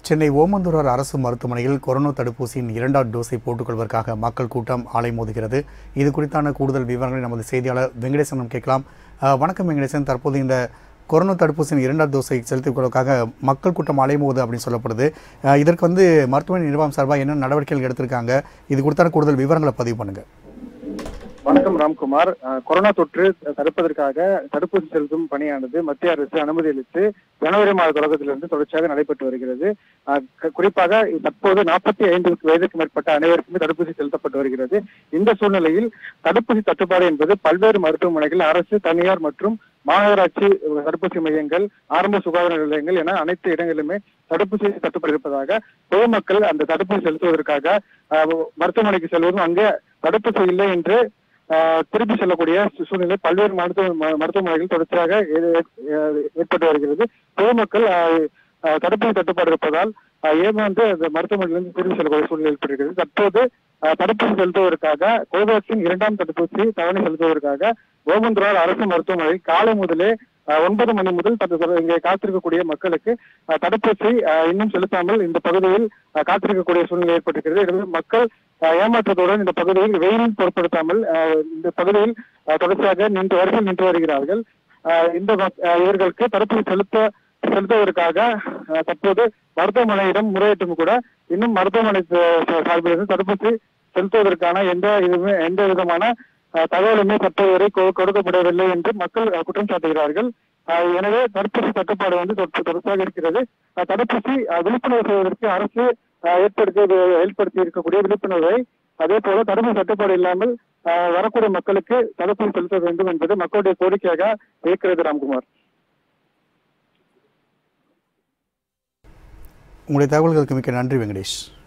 சென்னை ஓமந்தூரார் அரசு மருத்துவமனையில் கொரோனா தடுப்பூசியின் இரண்டாவது டோஸை போட்டுக்கொள்வதற்காக மக்கள் கூட்டம் அலைமோதுகிறது இது குறித்தான கூடுதல் விவரங்களை நமது செய்தியாளர் வெங்கடேசனம் கேட்கலாம் அஹ், வணக்கம் வெங்கடேசன் தற்போது இந்த கொரோனா தடுப்பூசியின் இரண்டாவது டோஸை செலுத்திக் கொள்வதற்காக மக்கள் கூட்டம் அலைமோது அப்படின்னு சொல்லப்படுது அஹ், இதற்கு வந்து மருத்துவமனை நிர்வாகம் சார்பாக என்ன நடவடிக்கைகள் எடுத்திருக்காங்க இது குறித்தான கூடுதல் விவரங்களை பதிவு பண்ணுங்க வணக்கம் ராம்குமார் அஹ், கொரோனா தொற்று தடுப்பதற்காக தடுப்பூசி செலுத்தும் பணியானது மத்திய அரசு அனுமதி அளித்து ஜனவரி மாத தொடக்கத்திலிருந்து தொடர்ச்சியாக நடைபெற்று வருகிறது அஹ், க- குறிப்பாக தற்போது நாற்பத்தி ஐந்து வயதுக்கு மேற்பட்ட அனைவருக்குமே தடுப்பூசி செலுத்தப்பட்டு வருகிறது இந்த சூழ்நிலையில் தடுப்பூசி தட்டுப்பாடு என்பது பல்வேறு மருத்துவமனைகள் அரசு தனியார் மற்றும் மாநகராட்சி தடுப்பூசி மையங்கள் ஆரம்ப சுகாதார நிலையங்கள் என அனைத்து இடங்களிலுமே தடுப்பூசி தட்டுப்பாடு இருப்பதாக பொதுமக்கள் அந்த தடுப்பூசி செலுத்துவதற்காக அஹ், மருத்துவமனைக்கு செல்வதும் அங்கே தடுப்பூசி இல்லை என்று ஆஹ் திருப்பி செல்லக்கூடிய சூ- சூழ்நிலை பல்வேறு மருத்துவ ம- மருத்துவமனைகள் தொடர்ச்சியாக ஏ- ஏ- ஏற்பட்டு வருகிறது பொதுமக்கள் ஆஹ், ஆஹ் தடுப்பூசி தட்டுப்பாடு இருப்பதால் ஆஹ் ஏமாந்து அந்த மருத்துவமனையிலிருந்து திரும்பி செல்லக்கூடிய சூழ்நிலை ஏற்பட்டிருக்கிறது தற்போது ஆஹ் தடுப்பூசி செலுத்துவதற்காக கோவேக்சின் இரண்டாம் தடுப்பூசி தவணை செலுத்துவதற்காக ஓமந்துரார் அரசு மருத்துவமனை காலை முதலே ஆஹ் ஒன்பது மணி முதல் தற்போது இங்கே காத்திருக்கக்கூடிய மக்களுக்கு ஆஹ் தடுப்பூசி ஆஹ் இன்னும் செலுத்தாமல் இந்த பகுதியில் ஆஹ் காத்திருக்கக்கூடிய சூழ்நிலை ஏற்பட்டிருக்கிறது எனவே மக்கள் ஆஹ் ஏமாற்றத்துடன் இந்த பகுதியில் வெயிலில் பொருட்படுத்தாமல் ஆஹ் இந்த பகுதியில் ஆஹ் தொடர்ச்சியாக நின்று வரிசையில் நின்று வருகிறார்கள் ஆஹ் இந்த மக்- ஆஹ் இவர்களுக்கு தடுப்பூசி செலுத்த செலுத்துவதற்காக ஆஹ் தற்போது மருத்துவமனையிடம் முறையிட்டும் கூட இன்னும் மருத்துவமனை ச- சார்பிலிருந்து தடுப்பூசி செலுத்துவதற்கான எந்த இதுவுமே எந்த விதமான ஆஹ் தகவலுமே தற்போது வரை கொ- கொடுக்கப்படவில்லை என்று மக்கள் ஆஹ் குற்றம் சாட்டுகிறார்கள் ஆஹ் எனவே தடுப்பூசி தட்டுப்பாடு வந்து தொடர்ச்சி- தொடர்ச்சியாக இருக்கிறது ஆஹ் தடுப்பூசி ஆஹ் விழிப்புணர்வு செய்வதற்கு அரசு ஆஹ் ஏற்படுத்தி ஏற்படுத்தி இருக்கக்கூடிய விழிப்புணர்வை அதே போல தடுப்பூசி தட்டுப்பாடு இல்லாமல் ஆஹ் வரக்கூடிய மக்களுக்கு தடுப்பூசி செலுத்த வேண்டும் என்பது மக்களுடைய கோரிக்கையாக இருக்கிறது ராம்குமார் உங்களுடைய தகவல்களுக்கு மிக்க நன்றி வெங்கடேஷ்